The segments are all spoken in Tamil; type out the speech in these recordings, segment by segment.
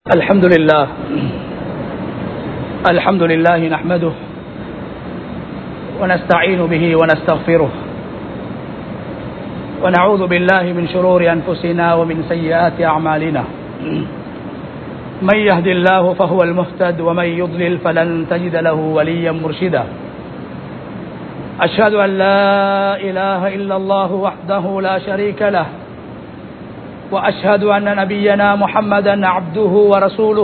الحمد لله الحمد لله نحمده ونستعين به ونستغفره ونعوذ بالله من شرور أنفسنا ومن سيئات أعمالنا من يهد الله فهو المهتد ومن يضلل فلن تجد له وليا مرشدا أشهد أن لا إله إلا الله وحده لا شريك له واشهد ان نبينا محمدا عبده ورسوله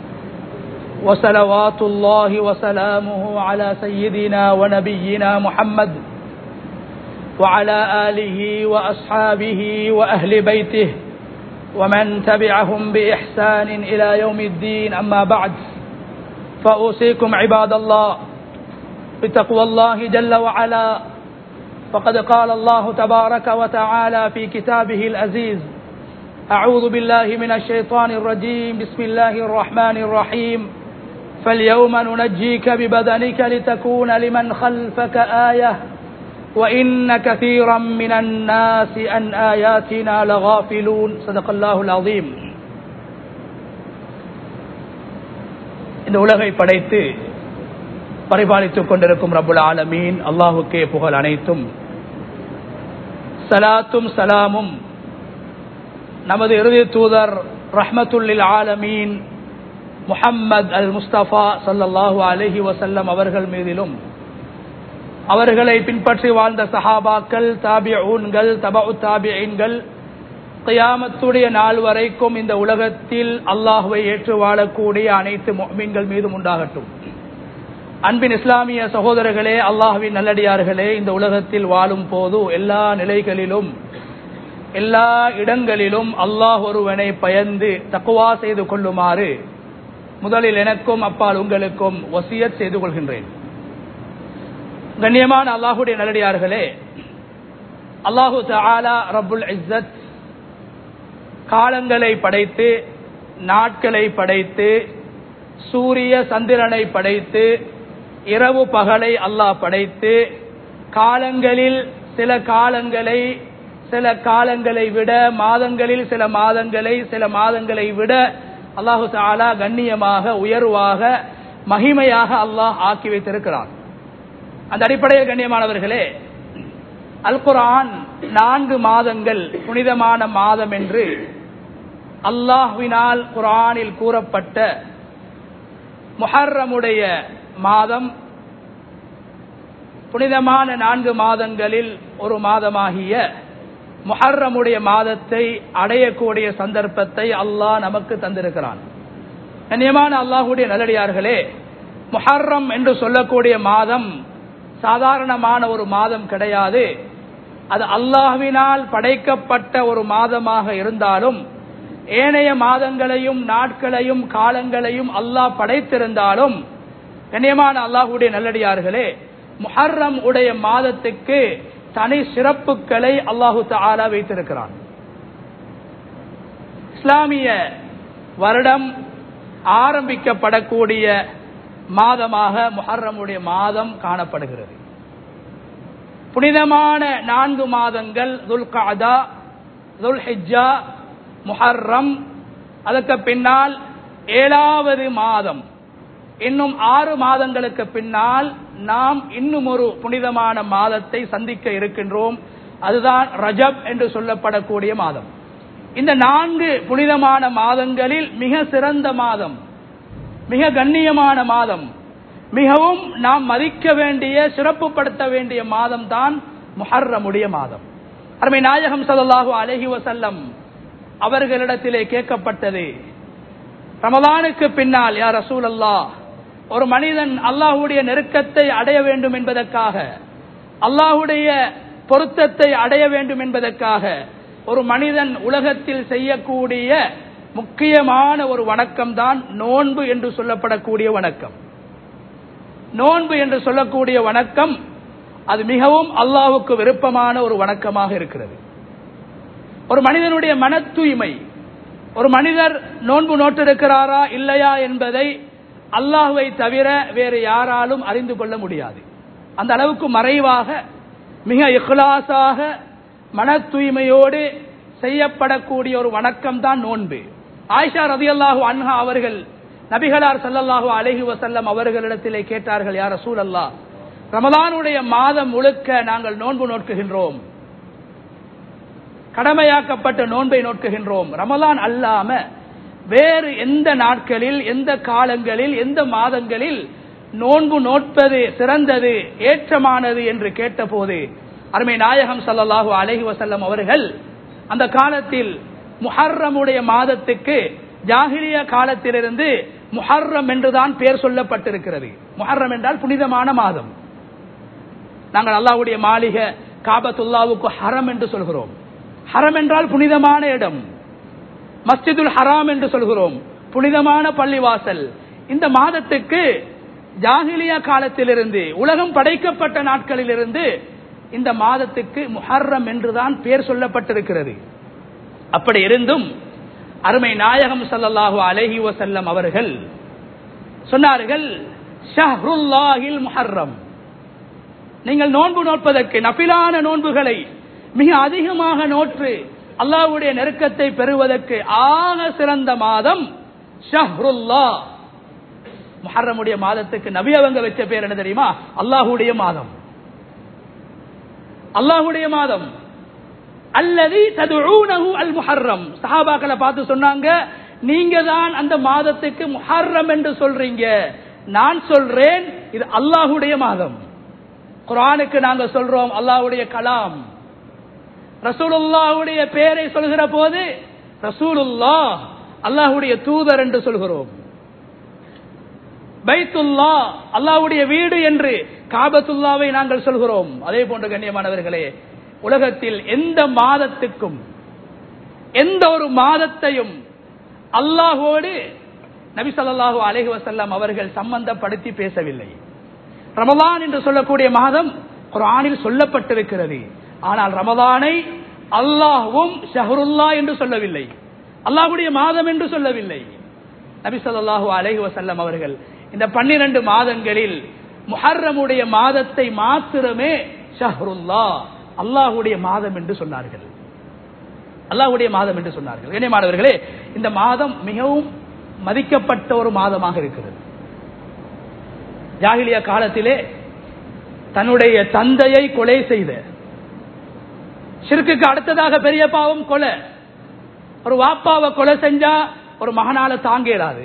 وصلوات الله وسلامه على سيدنا ونبينا محمد وعلى اله واصحابه واهل بيته ومن تبعهم باحسان الى يوم الدين اما بعد فاوصيكم عباد الله بتقوى الله جل وعلا فقد قال الله تبارك وتعالى في كتابه العزيز أعوذ بالله من الشيطان الرجيم بسم الله الرحمن الرحيم فاليوم ننجيك ببدنك لتكون لمن خلفك آية وإن كثيرا من الناس عن آياتنا لغافلون صدق الله العظيم இந்த உலகை படைத்து பரிபாலித்துக் கொண்டிருக்கும் ரபுல் ஆலமீன் அல்லாஹுக்கே புகழ் அனைத்தும் சலாத்தும் சலாமும் நமது இறுதி தூதர் ரஹ்மத்துல்லில் ஆலமீன் முஹம்மது அல் முஸ்தபா சல்லாஹூ அலஹி வசல்லம் அவர்கள் மீதிலும் அவர்களை பின்பற்றி வாழ்ந்த சஹாபாக்கள் தாபியூன்கள் தபு தாபியன்கள் கயாமத்துடைய நாள் வரைக்கும் இந்த உலகத்தில் அல்லாஹுவை ஏற்று வாழக்கூடிய அனைத்து மீன்கள் மீதும் உண்டாகட்டும் அன்பின் இஸ்லாமிய சகோதரர்களே அல்லாஹுவின் நல்லடியார்களே இந்த உலகத்தில் வாழும் போது எல்லா நிலைகளிலும் எல்லா இடங்களிலும் அல்லாஹ் ஒருவனை பயந்து தக்குவா செய்து கொள்ளுமாறு முதலில் எனக்கும் அப்பால் உங்களுக்கும் வசியத் செய்து கொள்கின்றேன் கண்ணியமான அல்லாஹுடைய நல்லடியார்களே அல்லாஹு தாலா ரபுல் இஸ்ஸத் காலங்களை படைத்து நாட்களை படைத்து சூரிய சந்திரனை படைத்து இரவு பகலை அல்லாஹ் படைத்து காலங்களில் சில காலங்களை சில காலங்களை விட மாதங்களில் சில மாதங்களை சில மாதங்களை விட அல்லாஹு தாலா கண்ணியமாக உயர்வாக மகிமையாக அல்லாஹ் ஆக்கி வைத்திருக்கிறான் அந்த அடிப்படையில் கண்ணியமானவர்களே அல் குரான் நான்கு மாதங்கள் புனிதமான மாதம் என்று அல்லாஹ்வினால் குரானில் கூறப்பட்ட முஹர்ரமுடைய மாதம் புனிதமான நான்கு மாதங்களில் ஒரு மாதமாகிய முஹர்ரமுடைய மாதத்தை அடையக்கூடிய சந்தர்ப்பத்தை அல்லாஹ் நமக்கு தந்திருக்கிறான் கண்ணியமான அல்லாஹுடைய நல்லடியார்களே முஹர்ரம் என்று சொல்லக்கூடிய மாதம் சாதாரணமான ஒரு மாதம் கிடையாது அது அல்லாஹுவினால் படைக்கப்பட்ட ஒரு மாதமாக இருந்தாலும் ஏனைய மாதங்களையும் நாட்களையும் காலங்களையும் அல்லாஹ் படைத்திருந்தாலும் கண்ணியமான அல்லாஹுடைய நல்லடியார்களே முஹர்ரம் உடைய மாதத்துக்கு தனி சிறப்புகளை அல்லாஹு தாலா வைத்திருக்கிறான் இஸ்லாமிய வருடம் ஆரம்பிக்கப்படக்கூடிய மாதமாக முஹர்ரமுடைய மாதம் காணப்படுகிறது புனிதமான நான்கு மாதங்கள் துல் காதா துல் ஹிஜா முஹர்ரம் அதற்கு பின்னால் ஏழாவது மாதம் இன்னும் ஆறு மாதங்களுக்கு பின்னால் நாம் இன்னும் ஒரு புனிதமான மாதத்தை சந்திக்க இருக்கின்றோம் அதுதான் ரஜப் என்று சொல்லப்படக்கூடிய மாதம் இந்த நான்கு புனிதமான மாதங்களில் மிக சிறந்த மாதம் மிக கண்ணியமான மாதம் மிகவும் நாம் மதிக்க வேண்டிய சிறப்புப்படுத்த வேண்டிய மாதம் தான் முஹர்ரமுடைய மாதம் அருமை நாயகம் சல்லாஹூ அலஹி வசல்லம் அவர்களிடத்திலே கேட்கப்பட்டது ரமதானுக்கு பின்னால் யார் ரசூல் அல்லாஹ் ஒரு மனிதன் அல்லாஹுடைய நெருக்கத்தை அடைய வேண்டும் என்பதற்காக அல்லாஹுடைய பொருத்தத்தை அடைய வேண்டும் என்பதற்காக ஒரு மனிதன் உலகத்தில் செய்யக்கூடிய முக்கியமான ஒரு வணக்கம் தான் நோன்பு என்று சொல்லப்படக்கூடிய வணக்கம் நோன்பு என்று சொல்லக்கூடிய வணக்கம் அது மிகவும் அல்லாஹுக்கு விருப்பமான ஒரு வணக்கமாக இருக்கிறது ஒரு மனிதனுடைய மன தூய்மை ஒரு மனிதர் நோன்பு நோட்டிருக்கிறாரா இல்லையா என்பதை அல்லாஹுவை தவிர வேறு யாராலும் அறிந்து கொள்ள முடியாது அந்த அளவுக்கு மறைவாக மிக இஹ்லாசாக மன தூய்மையோடு செய்யப்படக்கூடிய ஒரு வணக்கம் தான் நோன்பு ஆயிஷா ரதியல்லாஹு அன்ஹா அவர்கள் நபிகளார் ஸல்லல்லாஹு அலைஹி வஸல்லம் அவர்களிடத்திலே கேட்டார்கள் யார் ரசூலல்லாஹ் ரமலானுடைய மாதம் முழுக்க நாங்கள் நோன்பு நோக்குகின்றோம் கடமையாக்கப்பட்ட நோன்பை நோக்குகின்றோம் ரமலான் அல்லாம வேறு எந்த நாட்களில் எந்த காலங்களில் எந்த மாதங்களில் நோன்பு நோட்பது சிறந்தது ஏற்றமானது என்று கேட்டபோது அருமை நாயகம் ஸல்லல்லாஹு அலைஹி வஸல்லம் அவர்கள் அந்த காலத்தில் முஹர்ரமுடைய மாதத்துக்கு ஜாகிலிய காலத்திலிருந்து முஹர்ரம் என்றுதான் பெயர் சொல்லப்பட்டிருக்கிறது முஹர்ரம் என்றால் புனிதமான மாதம் நாங்கள் அல்லாஹ்வுடைய மாளிகை காபத்துல்லாவுக்கு ஹரம் என்று சொல்கிறோம் ஹரம் என்றால் புனிதமான இடம் மஸ்ஜிதுல் ஹராம் என்று சொல்கிறோம் புனிதமான பள்ளிவாசல் இந்த மாதத்துக்கு ஜாகிலியா காலத்திலிருந்து உலகம் படைக்கப்பட்ட நாட்களிலிருந்து இந்த மாதத்துக்கு முஹர்ரம் என்றுதான் பெயர் சொல்லப்பட்டிருக்கிறது அப்படி இருந்தும் அருமை நாயகம் ஸல்லல்லாஹு அலைஹி வஸல்லம் அவர்கள் சொன்னார்கள் ஷஹ்ருல்லாஹில் முஹர்ரம் நீங்கள் நோன்பு நோட்பதற்கு நபிலான நோன்புகளை மிக அதிகமாக நோற்று அல்லாஹ்வுடைய நெருக்கத்தை பெறுவதற்கு ஆக சிறந்த மாதம் ஷஹ்ருல்லா முஹர்ரமுடைய மாதத்துக்கு நபி அவங்க வச்ச பேர் என்ன தெரியுமா அல்லாஹ்வுடைய மாதம் அல்லாஹ்வுடைய மாதம் அல்லது ததுஊனஹு அல் முஹர்ரம் சஹாபாக்களை பார்த்து சொன்னாங்க நீங்க தான் அந்த மாதத்துக்கு முஹர்ரம் என்று சொல்றீங்க நான் சொல்றேன் இது அல்லாஹ்வுடைய மாதம் குர்ஆனுக்கு நாங்க சொல்றோம் அல்லாஹ்வுடைய கலாம் ரசூலுல்லாஹ்வுடைய பெயரை சொல்கிற போது ரசூலுல்லாஹ் அல்லாஹ்வுடைய தூதர் என்று சொல்கிறோம் பைத்துல்லா அல்லாஹ்வுடைய வீடு என்று காபத்துல்லாவை நாங்கள் சொல்கிறோம் அதே போன்ற கண்ணியமானவர்களே உலகத்தில் எந்த மாதத்துக்கும் எந்த ஒரு மாதத்தையும் அல்லாஹோடு நபி ஸல்லல்லாஹு அலைஹி வஸல்லம் அவர்கள் சம்பந்தப்படுத்தி பேசவில்லை ரமலான் என்று சொல்லக்கூடிய மாதம் குர்ஆனில் சொல்லப்பட்டிருக்கிறது ஆனால் ரமலானை அல்லாஹ்வும் ஷஹருல்லா என்று சொல்லவில்லை அல்லாஹ்வுடைய மாதம் என்று சொல்லவில்லை நபி ஸல்லல்லாஹு அலைஹி வஸல்லம் அவர்கள் இந்த பன்னிரண்டு மாதங்களில் முஹர்ரமுடைய மாதத்தை மாத்திரமே ஷஹருல்லா அல்லாஹ்வுடைய மாதம் என்று சொன்னார்கள் அல்லாஹ்வுடைய மாதம் என்று சொன்னார்கள் கண்ணியமானவர்களே இந்த மாதம் மிகவும் மதிக்கப்பட்ட ஒரு மாதமாக இருக்கிறது ஜாகிலிய காலத்திலே தன்னுடைய தந்தையை கொலை செய்த ஷிர்க்குக்கு அடுத்ததாக பெரிய பாவம் கொலை ஒரு வாப்பாவை கொலை செஞ்சா ஒரு மகனால தாங்க இயலாது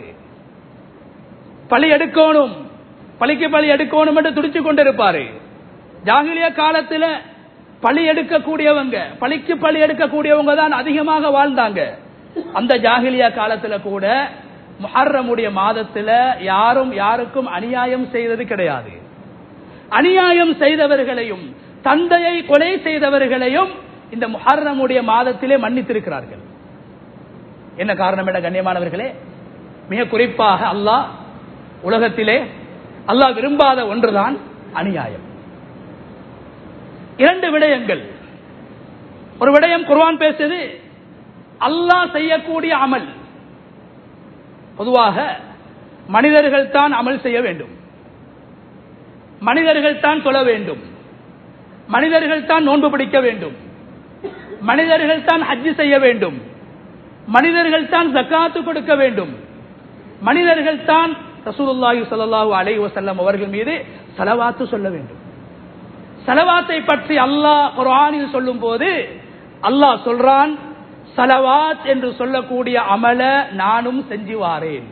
பழி எடுக்கணும் பழிக்கு பழி எடுக்கணும் என்று துடிச்சு கொண்டிருப்பாரு ஜாகிலிய காலத்துல பழி எடுக்கக்கூடியவங்க பழிக்கு பழி எடுக்கக்கூடியவங்க தான் அதிகமாக வாழ்ந்தாங்க அந்த ஜாகிலியா காலத்துல கூட முஹர்ரமுடைய மாதத்துல யாரும் யாருக்கும் அநியாயம் செய்தது கிடையாது அநியாயம் செய்தவர்களையும் தந்தையை கொலை செய்தவர்களையும் இந்த முஹர்ரமுடைய மாதத்திலே மன்னித்திருக்கிறார்கள் என்ன காரணம் என கண்ணியமானவர்களே மிக குறிப்பாக அல்லாஹ் உலகத்திலே அல்லாஹ் விரும்பாத ஒன்றுதான் அநியாயம் இரண்டு விடயங்கள் ஒரு விடயம் குர்ஆன் பேசுது அல்லாஹ் செய்யக்கூடிய அமல் பொதுவாக மனிதர்கள் தான் அமல் செய்ய வேண்டும் மனிதர்கள் தான் தொழ வேண்டும் மனிதர்கள் தான் நோன்பு பிடிக்க வேண்டும் மனிதர்கள் தான் ஹஜ்ஜு செய்ய வேண்டும் மனிதர்கள் தான் ஜக்காத்து கொடுக்க வேண்டும் மனிதர்கள் தான் ரசூலுல்லாஹி ஸல்லல்லாஹு அலைஹி வஸல்லம் அவர்கள் மீது சலவாத்து சொல்ல வேண்டும் சலவாத்தை பற்றி அல்லாஹ் குர்ஆனில் சொல்லும் போது அல்லாஹ் சொல்றான் சலவாத் என்று சொல்லக்கூடிய அமல நானும் செஞ்சு வாரேன்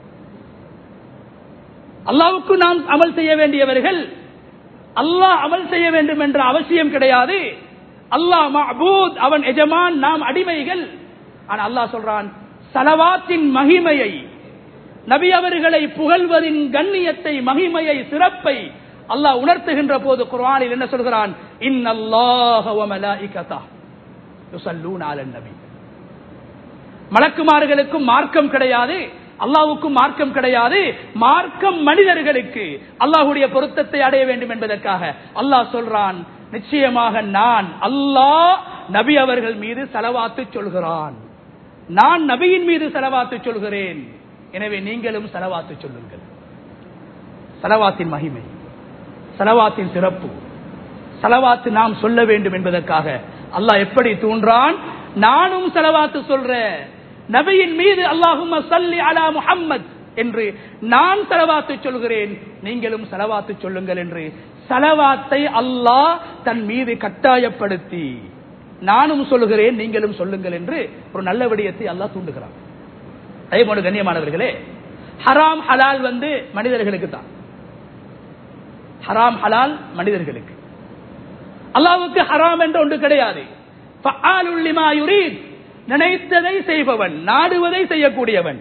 அல்லாவுக்கு நாம் அமல் செய்ய வேண்டியவர்கள் அல்லாஹ் அமல் செய்ய வேண்டும் என்ற அவசியம் கிடையாது அல்லாஹ் மஹபூத் அவன் எஜமான் நாம் அடிமைகள் ஆனா அல்லாஹ் சொல்றான் சலவாத்தின் மகிமையை நபி அவர்களை புகழ்வதின் கண்ணியத்தை மகிமையை சிறப்பை அல்லாஹ் உணர்த்துகின்ற போது குர்ஆனில் என்ன சொல்கிறான் இன்னல்லாஹ வ மலாயிகதா யுஸல்லூன அலன் நபி மலக்குமார்களுக்கும் மார்க்கம் கிடையாது அல்லாவுக்கும் மார்க்கம் கிடையாது மார்க்கம் மனிதர்களுக்கு அல்லாஹுடைய பொருத்தத்தை அடைய வேண்டும் என்பதற்காக அல்லாஹ் சொல்றான் நிச்சயமாக நான் அல்லாஹ் நபி அவர்கள் மீது செலவாத்து சொல்கிறான் நான் நபியின் மீது செலவாத்து சொல்கிறேன் எனவே நீங்களும் செலவாத்து சொல்லுங்கள் செலவாத்தின் மகிமை செலவாத்தின் சிறப்பு செலவாத்து நாம் சொல்ல வேண்டும் என்பதற்காக அல்லாஹ் எப்படி தூண்டான் நானும் செலவாத்து சொல்றேன் நபியின் மீது அல்லாஹும்ம சல்லி அலா முஹம்மத் என்று நான் செலவாத்து சொல்கிறேன் நீங்களும் செலவாத்து சொல்லுங்கள் என்று செலவாத்தை அல்லாஹ் தன் மீது கட்டாயப்படுத்தி நானும் சொல்லுகிறேன் நீங்களும் சொல்லுங்கள் என்று ஒரு நல்ல விடயத்தை அல்லாஹ் தூண்டுகிறான் அதே போல கண்ணியமானவர்களே ஹராம் ஹலால் வந்து மனிதர்களுக்கு தான் ஹராம் ஹலால் மனிதர்களுக்கு அல்லாவுக்கு ஹராம் என்று ஒன்று கிடையாது ஃபஆலுல் லிமா யுரீத். நினைத்ததை செய்பவன் நாடுவதை செய்யக்கூடியவன்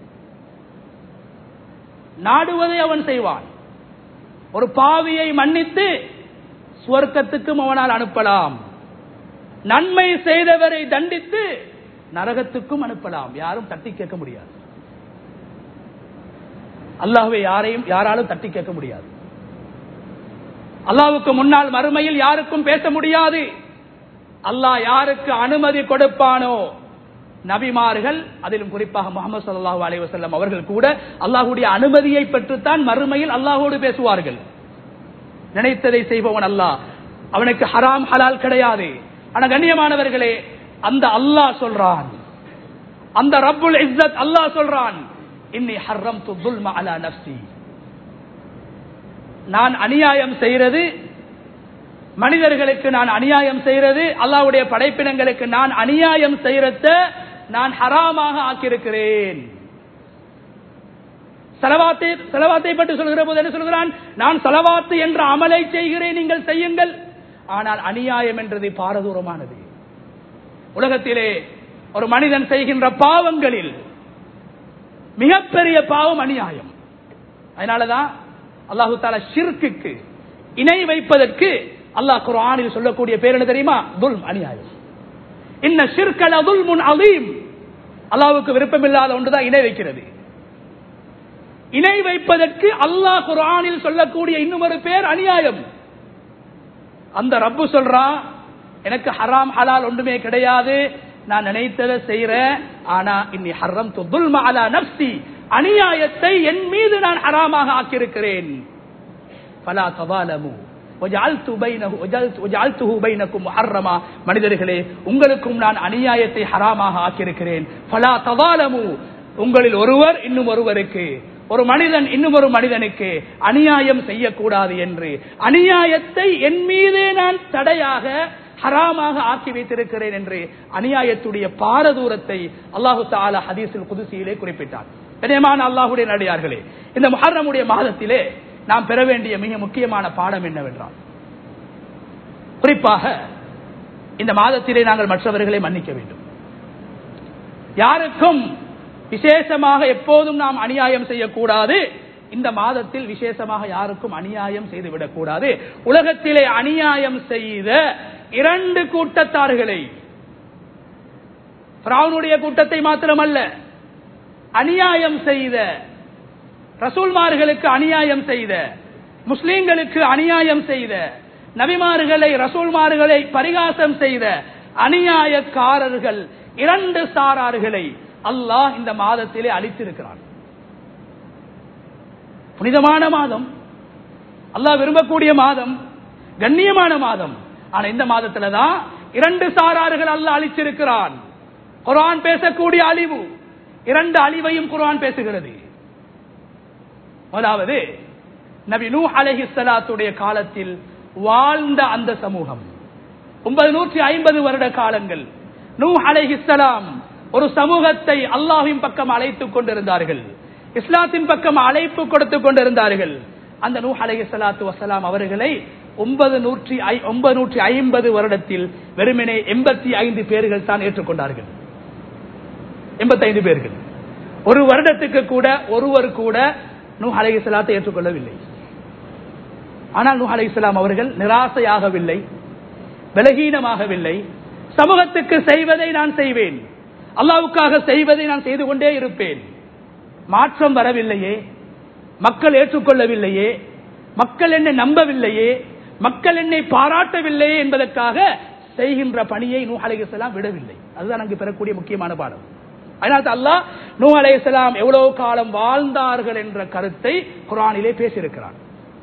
நாடுவதை அவன் செய்வான் ஒரு பாவியை மன்னித்து சுவர்க்கத்துக்கும் அவனால் அனுப்பலாம் நன்மை செய்தவரை தண்டித்து நரகத்துக்கும் அனுப்பலாம் யாரும் தட்டி கேட்க முடியாது அல்லாஹ்வை யாரையும் யாராலும் தட்டி கேட்க முடியாது அல்லாஹ்வுக்கு முன்னால் மறுமையில் யாருக்கும் பேச முடியாது அல்லாஹ் யாருக்கு அனுமதி கொடுப்பானோ நபிமார்கள் அதிலும் குறிப்பாக முகமது ஸல்லல்லாஹு அலைஹி வஸல்லம் அவர்கள் கூட அல்லாஹ்வுடைய அனுமதியை பெற்றுத்தான் மறுமையில் அல்லாஹ்வோடு பேசுவார்கள் நினைத்ததை செய்பவன் அல்லாஹ் அவனுக்கு ஹராம் ஹலால் கிடையாது ஆனா கண்ணியமானவர்களே அந்த அல்லாஹ் சொல்றான் அந்த ரப்புல் இஸ்ஸத் அல்லாஹ் சொல்றான் இன்னி ஹர்ரம்து துல்ம அலா நஃப்ஸி நான் அநியாயம் செய்யறது மனிதர்களுக்கு நான் அநியாயம் செய்யறது அல்லாஹ்வுடைய படைப்பினங்களுக்கு நான் அநியாயம் செய்யறத நான் ஹராமாக ஆக்கியிருக்கிறேன் செலவாத்தை செலவாத்தை பற்றி சொல்கிற போது என்ன சொல்கிறான் நான் செலவாத்து என்ற அமலை செய்கிறேன் நீங்கள் செய்யுங்கள் ஆனால் அநியாயம் என்றது பாரதூரமானது உலகத்திலே ஒரு மனிதன் செய்கின்ற பாவங்களில் மிகப்பெரிய பாவம் அநியாயம் அதனாலதான் அல்லாஹு தாலா ஷிர்க்குக்கு இணை வைப்பதற்கு அல்லாஹ் குர்ஆனில் சொல்லக்கூடிய பேர் என்ன தெரியுமா துல் அநியாயம் இன்ன ஷிர்கல துல்முன் அதீம் அல்லாஹ்வுக்கு விருப்பமில்லாத ஒன்றுதான் இணை வைக்கிறது இணை வைப்பதற்கு அல்லாஹ் குர்ஆனில் சொல்லக்கூடிய இன்னும் ஒரு பேர் அநியாயம் அந்த ரப்பு சொல்றான் எனக்கு ஹராம் ஹலால் ஒன்றுமே கிடையாது நான் நினைத்ததை செய்யறேன் ஆனா இன்னி ஹர்ரம் துல்ம அலா நப்சி அநியாயத்தை என் மீது நான் ஹராமாக ஆக்கியிருக்கிறேன் பலா தபாலமு وجعلت بينه وجعلت وجعلته بينكم محرما மனிதர்களே உங்களுக்கும் நான் அநியாயத்தை ஹராமாக ஆக்கியிருக்கிறேன் ஃபலா தவாலமு உங்களில் ஒருவர் இன்னும் ஒருவருக்கு ஒரு மனிதன் இன்னும் ஒரு மனிதனுக்கு அநியாயம் செய்யக்கூடாது என்று அநியாயத்தை என் மீதே நான் தடையாக ஹராமாக ஆக்கி வைத்திருக்கிறேன் என்று அநியாயத்துடைய பாரதூரத்தை அல்லாஹு தாலா ஹதீஸில் குதிசியிலே குறிப்பிட்டார் கனியமான அல்லாஹுடைய நடிகார்களே இந்த முஹர்ரமுடைய மாதத்திலே நாம் பெற வேண்டிய மிக முக்கியமான பாடம் என்னவென்றால் குறிப்பாக இந்த மாதத்திலே நாங்கள் மற்றவர்களை மன்னிக்க வேண்டும் யாருக்கும் விசேஷமாக எப்போதும் நாம் அநியாயம் செய்யக்கூடாது இந்த மாதத்தில் விசேஷமாக யாருக்கும் அநியாயம் செய்துவிடக் கூடாது உலகத்திலே அநியாயம் செய்த இரண்டு கூட்டத்தார்களை பிராவுனுடைய கூட்டத்தை மாத்திரமல்ல அநியாயம் செய்த ரசூல்மார்களுக்கு அநியாயம் செய்த முஸ்லிம்களுக்கு அநியாயம் செய்த நபிமார்களை ரசூல்மார்களை பரிகாசம் செய்த அநியாயக்காரர்கள் இரண்டு சாரார்களை அல்லாஹ் இந்த மாதத்திலே அளித்திருக்கிறான் புனிதமான மாதம் அல்லாஹ் விரும்பக்கூடிய மாதம் கண்ணியமான மாதம் ஆனா இந்த மாதத்துல தான் இரண்டு சாரார்கள் அல்லாஹ் அளிச்சிருக்கிறான் குர்ஆன் பேசக்கூடிய அழிவு இரண்டு அழிவையும் குர்ஆன் பேசுகிறது முதலாவது நபி நூ அலஹி சலாத்துடைய காலத்தில் வாழ்ந்த அந்த சமூகம் ஒன்பது நூற்றி ஐம்பது வருட காலங்கள் நூ அலைஹிஸ்ஸலாம் ஒரு சமூகத்தை அல்லாஹின் பக்கம் அழைத்துக் கொண்டிருந்தார்கள் இஸ்லாத்தின் பக்கம் அழைப்பு கொடுத்துக் கொண்டிருந்தார்கள் அந்த நூ அலைஹி சலாத்து வசலாம் அவர்களை ஒன்பது நூற்றி ஐ- ஒன்பது நூற்றி ஐம்பது வருடத்தில் வெறுமனே எண்பத்தி ஐந்து பேர்கள் தான் ஏற்றுக்கொண்டார்கள் எண்பத்தைந்து பேர்கள் ஒரு வருடத்துக்கு கூட ஒருவர் கூட நூ அலைஹி சலாத்தை ஏற்றுக்கொள்ளவில்லை ஆனால் நூ அலைஹிஸ்ஸலாம் அவர்கள் நிராசையாகவில்லை பலகீனமாகவில்லை சமூகத்துக்கு செய்வதை நான் செய்வேன் அல்லாவுக்காக செய்வதை நான் செய்து கொண்டே இருப்பேன் மாற்றம் வரவில்லையே மக்கள் ஏற்றுக்கொள்ளவில்லையே மக்கள் என்னை நம்பவில்லையே மக்கள் என்னை பாராட்டவில்லையே என்பதற்காக செய்கின்ற பணியை நூ அலைஹிஸ்ஸலாம் விடவில்லை அதுதான் அங்கு பெறக்கூடிய முக்கியமான பாடம் அதனால் அல்லாஹ் நூ அலைஹிஸ்ஸலாம் எவ்வளவு காலம் வாழ்ந்தார்கள் என்ற கருத்தை குரானிலே பேசியிருக்கிறான்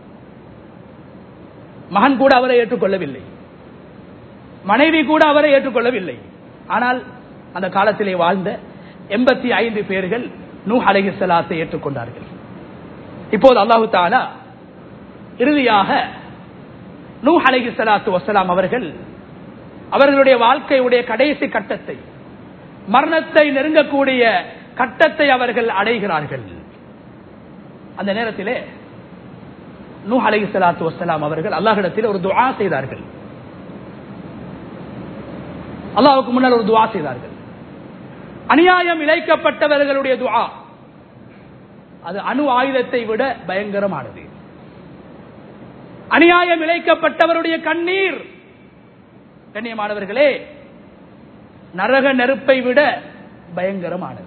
மகன் கூட அவரை ஏற்றுக்கொள்ளவில்லை மனைவி கூட அவரை ஏற்றுக்கொள்ளவில்லை ஆனால் அந்த காலத்திலே வாழ்ந்த எண்பத்தி ஐந்து பேர்கள் நூ அலைஹிஸ்ஸலாத்தை ஏற்றுக்கொண்டார்கள் இப்போது அல்லாஹு தாலா இறுதியாக நூ அலைஹிஸ்ஸலாத்து வசலாம் அவர்கள் அவர்களுடைய வாழ்க்கையுடைய கடைசி கட்டத்தை மரணத்தை நெருங்கக்கூடிய கட்டத்தை அவர்கள் அடைகிறார்கள் அந்த நேரத்திலே நூ அலைஹி ஸலாத்து வஸ்ஸலாம் அவர்கள் அல்லாஹ்விடத்தில் ஒரு துஆ செய்தார்கள் அல்லாஹ்வுக்கு முன்னால் ஒரு துஆ செய்தார்கள் அநியாயம் இழைக்கப்பட்டவர்களுடைய துஆ அது அணு ஆயுதத்தை விட பயங்கரமானது அநியாயம் இழைக்கப்பட்டவருடைய கண்ணீர் கண்ணியமானவர்களே நரக நெருப்பை விட பயங்கரமானது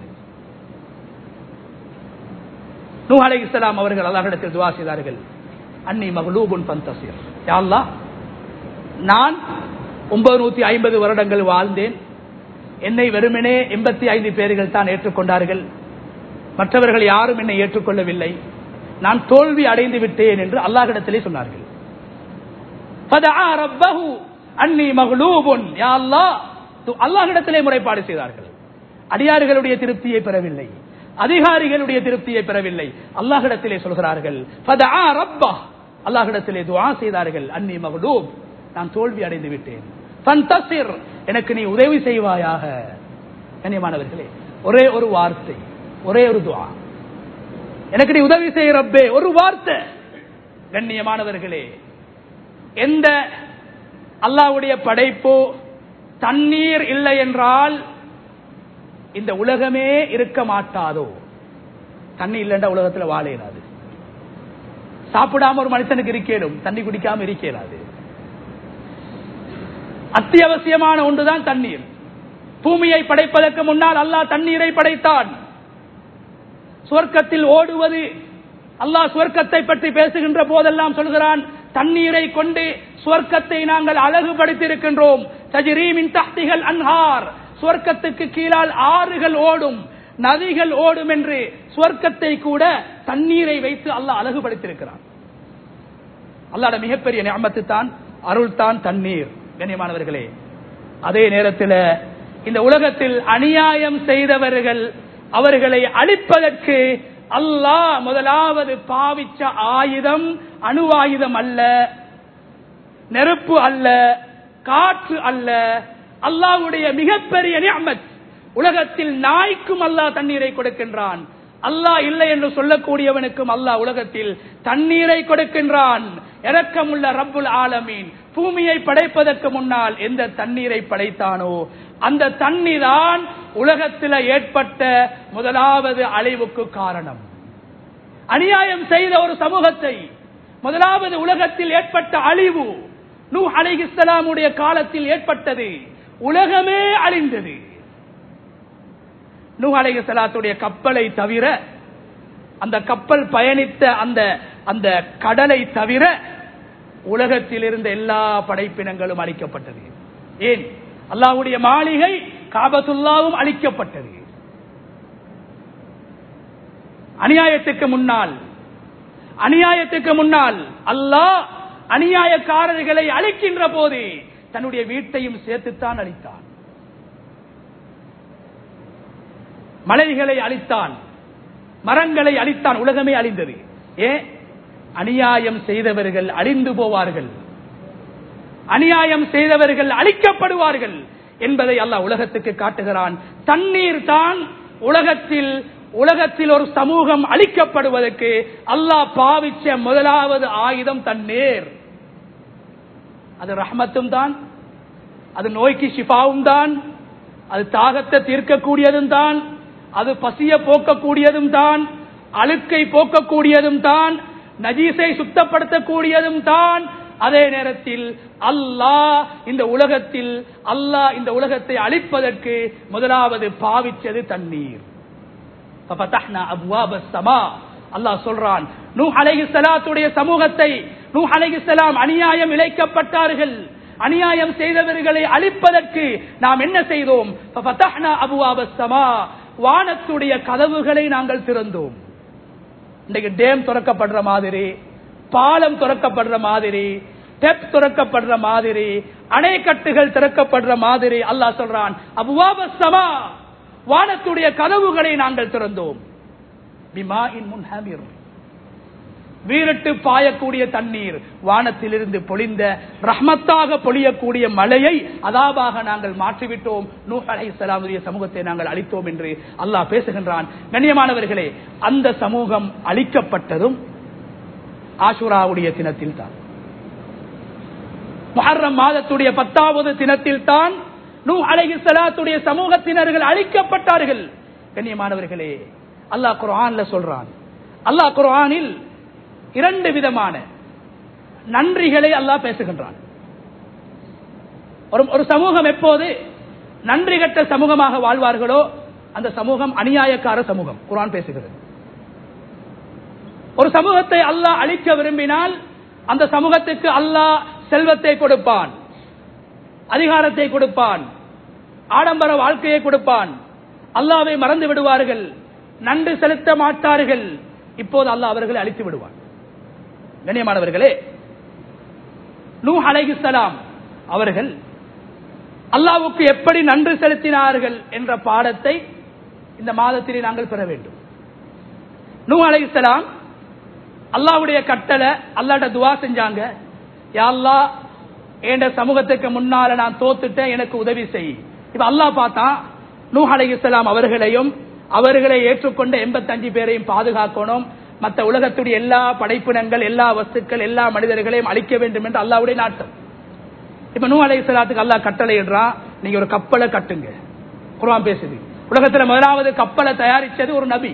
நூ அலை இஸ்லாம் அவர்கள் அல்லாஹிடத்தில் துவா செய்தார்கள் அன்னி மகளூபுன் பந்தசிர் யாழ்லா நான் ஒன்பது நூத்தி ஐம்பது வருடங்கள் வாழ்ந்தேன் என்னை வெறுமனே எண்பத்தி ஐந்து பேர்கள் தான் ஏற்றுக்கொண்டார்கள் மற்றவர்கள் யாரும் என்னை ஏற்றுக்கொள்ளவில்லை நான் தோல்வி அடைந்து விட்டேன் என்று அல்லாஹிடத்திலே சொன்னார்கள் فدعا ربه அன்னி மகளூபுன் யா அல்லாஹ் அல்லாஹிடத்திலே முறைப்பாடு செய்தார்கள் அடியார்களுடைய திருப்தியை பெறவில்லை அதிகாரிகளுடைய திருப்தியை பெறவில்லை அல்லாஹிடத்திலே சொல்கிறார்கள் ஃபதஆ ரப்பா அல்லாஹிடத்திலே துஆ செய்தார்கள் அன்னி மகளூப் நான் தோல்வி அடைந்து விட்டேன் ஃபந்தசிர் எனக்கு நீ உதவி செய்வாயாக கண்ணியமானவர்களே ஒரே ஒரு வார்த்தை ஒரே ஒரு துஆ எனக்கு நீ உதவி செய்ய ரப்பே ஒரு வார்த்தை கண்ணியமானவர்களே எந்த அல்லாவுடைய படைப்பு தண்ணீர் இல்லை என்றால் இந்த உலகமே இருக்க மாட்டாதோ தண்ணி இல்லைன்ற உலகத்தில் வாழ இயலாது சாப்பிடாம ஒரு மனுஷனுக்கு இருக்கேனும் தண்ணி குடிக்காம இருக்கேலாது அத்தியாவசியமான ஒன்றுதான் தண்ணீர் பூமியை படைப்பதற்கு முன்னால் அல்லாஹ் தண்ணீரை படைத்தான் சுவர்க்கத்தில் ஓடுவது அல்லாஹ் சுவர்க்கத்தை பற்றி பேசுகின்ற போதெல்லாம் சொல்கிறான் தண்ணீரை கொண்டு சுவர்க்கத்தை நாங்கள் அழகுபடுத்தியிருக்கின்றோம் தஜிரீமின் தஹ்திகள் அன்ஹார் சுவர்க்கத்துக்கு கீழால் ஆறுகள் ஓடும் நதிகள் ஓடும் என்று சுவர்க்கத்தை கூட தண்ணீரை வைத்து அல்லாஹ் அழகுபடுத்தியிருக்கிறான் அல்லாட மிகப்பெரிய நியமத்து தான் அருள் தான் தண்ணீர் கண்ணியமானவர்களே அதே நேரத்தில் இந்த உலகத்தில் அநியாயம் செய்தவர்கள் அவர்களை அழிப்பதற்கு அல்லாஹ் முதலாவது பாவிச்ச ஆயுதம் அணு ஆயுதம் அல்ல நெருப்பு அல்ல காற்று அல்ல அல்லாஹ்வுடைய மிகப்பெரிய நியமத் உலகத்தில் நாய்க்கும் அல்லாஹ் தண்ணீரை கொடுக்கின்றான் அல்லாஹ் இல்லை என்று சொல்லக்கூடியவனுக்கும் அல்லாஹ் உலகத்தில் தண்ணீரை கொடுக்கின்றான் இரக்கமுள்ள ரப்புல் ஆலமீன் பூமியை படைப்பதற்கு முன்னால் எந்த தண்ணீரை படைத்தானோ அந்த தண்ணீர் தான் உலகத்தில் ஏற்பட்ட முதலாவது அழிவுக்கு காரணம் அநியாயம் செய்த ஒரு சமூகத்தை முதலாவது உலகத்தில் ஏற்பட்ட அழிவு நூ அலிஹிஸ்லாமுடைய காலத்தில் ஏற்பட்டது உலகமே அழிந்தது நூ அலிஹலாத்துடைய கப்பலை தவிர அந்த கப்பல் பயணித்த அந்த அந்த கடலை தவிர உலகத்தில் இருந்த எல்லா படைப்பினங்களும் அழிக்கப்பட்டது ஏன் அல்லாஹ்வுடைய மாளிகை காபத்துல்லாவும் அழிக்கப்பட்டது அநியாயத்துக்கு முன்னால் அநியாயத்துக்கு முன்னால் அல்லாஹ் அநியாயக்காரர்களை அழிக்கின்ற போது தன்னுடைய வீட்டையும் சேர்த்துத்தான் அழித்தான் மலைகளை அழித்தான் மரங்களை அழித்தான் உலகமே அழிந்தது ஏன் அநியாயம் செய்தவர்கள் அழிந்து போவார்கள் அநியாயம் செய்தவர்கள் அழிக்கப்படுவார்கள் என்பதை அல்லாஹ் உலகத்துக்கு காட்டுகிறான் தண்ணீர் தான் உலகத்தில் உலகத்தில் ஒரு சமூகம் அழிக்கப்படுவதற்கு அல்லாஹ் பாவிச்ச முதலாவது ஆயுதம் தண்ணீர் அது ரஹமத்தும் தான் அது நோய்க்கு ஷிஃபாவும் தான் அது தாகத்தை தீர்க்கக்கூடியதும் தான் அது பசிய போக்கக்கூடியதும் தான் அழுக்கை போக்கக்கூடியதும் தான் நஜீஸை சுத்தப்படுத்தக்கூடியதும் தான் அதே நேரத்தில் அல்லாஹ் இந்த உலகத்தில் அல்லாஹ் இந்த உலகத்தை அழிப்பதற்கு முதலாவது பாவிச்சது தண்ணீர் அல்லாஹ் சொல்றான் நூ அலைஹி சலாத்துடைய சமூகத்தை நூ அலைஹி சலாம் அநியாயம் இழைக்கப்பட்டார்கள் அநியாயம் செய்தவர்களை அழிப்பதற்கு நாம் என்ன செய்தோம் வானத்துடைய கதவுகளை நாங்கள் திறந்தோம் இன்றைக்கு டேம் திறக்கப்படுற மாதிரி பாலம் திறக்கப்படுற மாதிரி டெப் திறக்கப்படுற மாதிரி அணைக்கட்டுகள் திறக்கப்படுற மாதிரி அல்லாஹ் சொல்றான் அபுவாபஸ்தமா வானத்துடைய கதவுகளை நாங்கள் திறந்தோம் பிமா இன் முன்ஹமிர் வீரட்டு பாயக்கூடிய தண்ணீர் வானத்திலிருந்து பொழிந்த ரஹ்மத்தாக பொழியக்கூடிய மலையை அதாபாக நாங்கள் மாற்றிவிட்டோம் நூ அலைஹிஸ்ஸலாமுடைய சமூகத்தை நாங்கள் அழித்தோம் என்று அல்லாஹ் பேசுகின்றான் கண்ணியமானவர்களே அந்த சமூகம் அழிக்கப்பட்டதும் ஆஷுராவுடைய தினத்தில் தான் முஹர்ரம் மாதத்துடைய பத்தாவது தினத்தில் தான் நூ அலைஹிஸ்ஸலாத்துடைய சமூகத்தினர்கள் அழிக்கப்பட்டார்கள் கண்ணியமானவர்களே அல்லாஹ் குர்ஆன்ல சொல்றான் அல்லாஹ் குர்ஆனில் இரண்டு விதமான நன்றிகளை அல்லாஹ் பேசுகின்றான் ஒரு ஒரு சமூகம் எப்போது நன்றி கட்ட சமூகமாக வாழ்வார்களோ அந்த சமூகம் அநியாயக்கார சமூகம் குர்ஆன் பேசுகிறது ஒரு சமூகத்தை அல்லாஹ் அழிக்க விரும்பினால் அந்த சமூகத்துக்கு அல்லாஹ் செல்வத்தை கொடுப்பான் அதிகாரத்தை கொடுப்பான் ஆடம்பர வாழ்க்கையை கொடுப்பான் அல்லாவை மறந்து விடுவார்கள் நன்றி செலுத்த மாட்டார்கள் இப்போது அல்லாஹ் அவர்களை அழித்து விடுவான் கண்ணியமானவர்களே நூ அலைஹிஸ்ஸலாம் அவர்கள் அல்லாவுக்கு எப்படி நன்றி செலுத்தினார்கள் என்ற பாடத்தை இந்த மாதத்திலே நாங்கள் பெற வேண்டும் நூ அலைஹிஸ்ஸலாம் அல்லாவுடைய கட்டளை அல்லாட்ட துவா செஞ்சாங்க யா அல்லாஹ் என்ற சமூகத்துக்கு முன்னால நான் தோத்துட்டேன் எனக்கு உதவி செய் இப்ப அல்லாஹ் பார்த்தா நூ அலைஹிஸ்ஸலாம் அவர்களையும் அவர்களை ஏற்றுக்கொண்ட எண்பத்தஞ்சு பேரையும் பாதுகாக்கணும் மற்ற உலகத்துடைய எல்லா படைப்பினங்கள் எல்லா வஸ்துக்கள் எல்லா மனிதர்களையும் அழிக்க வேண்டும் என்று அல்லாவுடைய நாட்டம் இப்ப நூ அலை சலாத்துக்கு அல்லாஹ் கட்டளை இடுறான் நீங்க ஒரு கப்பலை கட்டுங்க குர்ஆன் பேசுது உலகத்துல முதலாவது கப்பலை தயாரிச்சது ஒரு நபி